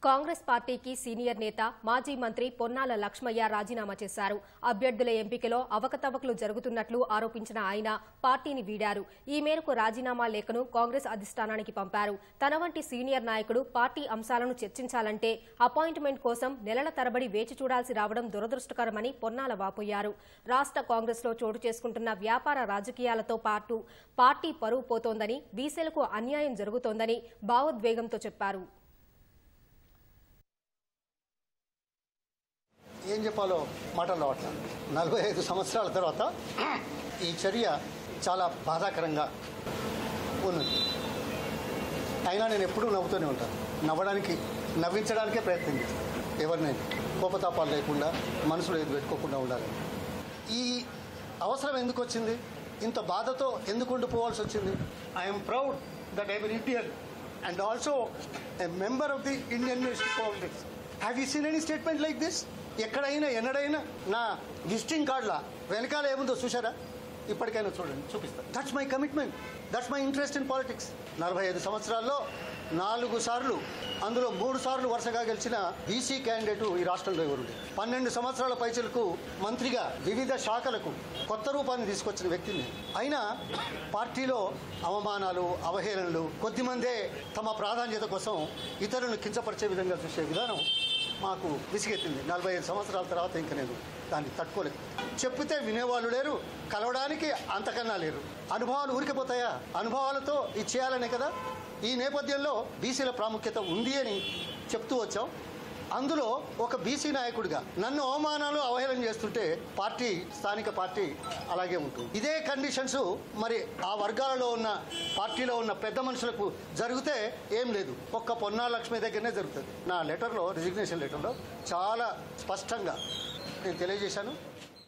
కాంగ్రెస్ పార్టీకి సీనియర్ నేత మాజీ మంత్రి పొన్నాల లక్ష్మయ్య రాజీనామా చేశారు అభ్యర్థుల ఎంపికలో అవకతవకలు జరుగుతున్నట్లు ఆరోపించిన ఆయన పార్టీని వీడారు ఈ మేరకు రాజీనామా లేఖను కాంగ్రెస్ అధిష్టానానికి పంపారు తన వంటి సీనియర్ నాయకుడు పార్టీ అంశాలను చర్చించాలంటే అపాయింట్మెంట్ కోసం నెలల తరబడి వేచి చూడాల్సి రావడం దురదృష్టకరమని పొన్నాల వాపోయారు రాష్ట్ర కాంగ్రెస్లో చోటు చేసుకుంటున్న వ్యాపార రాజకీయాలతో పాటు పార్టీ పరువు పోతోందని బీసీలకు అన్యాయం జరుగుతోందని భావోద్వేగంతో చెప్పారు ఏం చెప్పాలో మాటలు రావట్ల నలభై ఐదు సంవత్సరాల తర్వాత ఈ చర్య చాలా బాధాకరంగా ఉన్నది అయినా నేను ఎప్పుడూ నవ్వుతూనే ఉంటాను నవ్వడానికి నవ్వించడానికే ప్రయత్నం చేస్తాను ఎవరినైనా కోపతాపాలు లేకుండా మనసులో ఏది పెట్టుకోకుండా ఉండాలి ఈ అవసరం ఎందుకు వచ్చింది ఇంత బాధతో ఎందుకు ఉండిపోవాల్సి వచ్చింది I'm proud that I'm Indian and also a member of the Indian national politics have you seen any statement like this ఎక్కడైనా ఎన్నడైనా నా విజిటింగ్ కార్డులా వెనకాల ఏముందో చూసారా ఇప్పటికైనా చూడండి చూపిస్తాను that's my commitment that's my interest in politics నలభై ఐదు సంవత్సరాల్లో నాలుగు సార్లు అందులో మూడు సార్లు వరుసగా గెలిచిన బీసీ క్యాండిడేట్ ఈ రాష్ట్రంలో ఎవరు లేరు. పన్నెండు సంవత్సరాల పైచలకు మంత్రిగా వివిధ శాఖలకు కొత్త రూపాన్ని తీసుకొచ్చిన వ్యక్తిని అయినా పార్టీలో అవమానాలు అవహేళనలు కొద్దిమందే తమ ప్రాధాన్యత కోసం ఇతరులను కించపరిచే విధంగా చూసే విధానం మాకు విసిగెత్తింది నలభై ఐదు సంవత్సరాల తర్వాత ఇంకా నేను దాన్ని తట్టుకోలేదు చెప్పితే వినేవాళ్ళు లేరు కలవడానికి అంతకన్నా లేరు అనుభవాలు ఊరికిపోతాయా అనుభవాలతో ఇది చేయాలనే కదా ఈ నేపథ్యంలో బీసీల ప్రాముఖ్యత ఉంది అని చెప్తూ వచ్చాం అందులో ఒక బీసీ నాయకుడిగా నన్ను అవమానాలు అవహేళన చేస్తుంటే పార్టీ స్థానిక పార్టీ అలాగే ఉంటుంది ఇదే కండిషన్స్ మరి ఆ వర్గాలలో ఉన్న పార్టీలో ఉన్న పెద్ద మనుషులకు జరిగితే ఏం లేదు ఒక్క పొన్నా లక్ష్మి దగ్గరనే జరుగుతుంది నా లెటర్లో రిజిగ్నేషన్ లెటర్లో చాలా స్పష్టంగా నేను తెలియజేశాను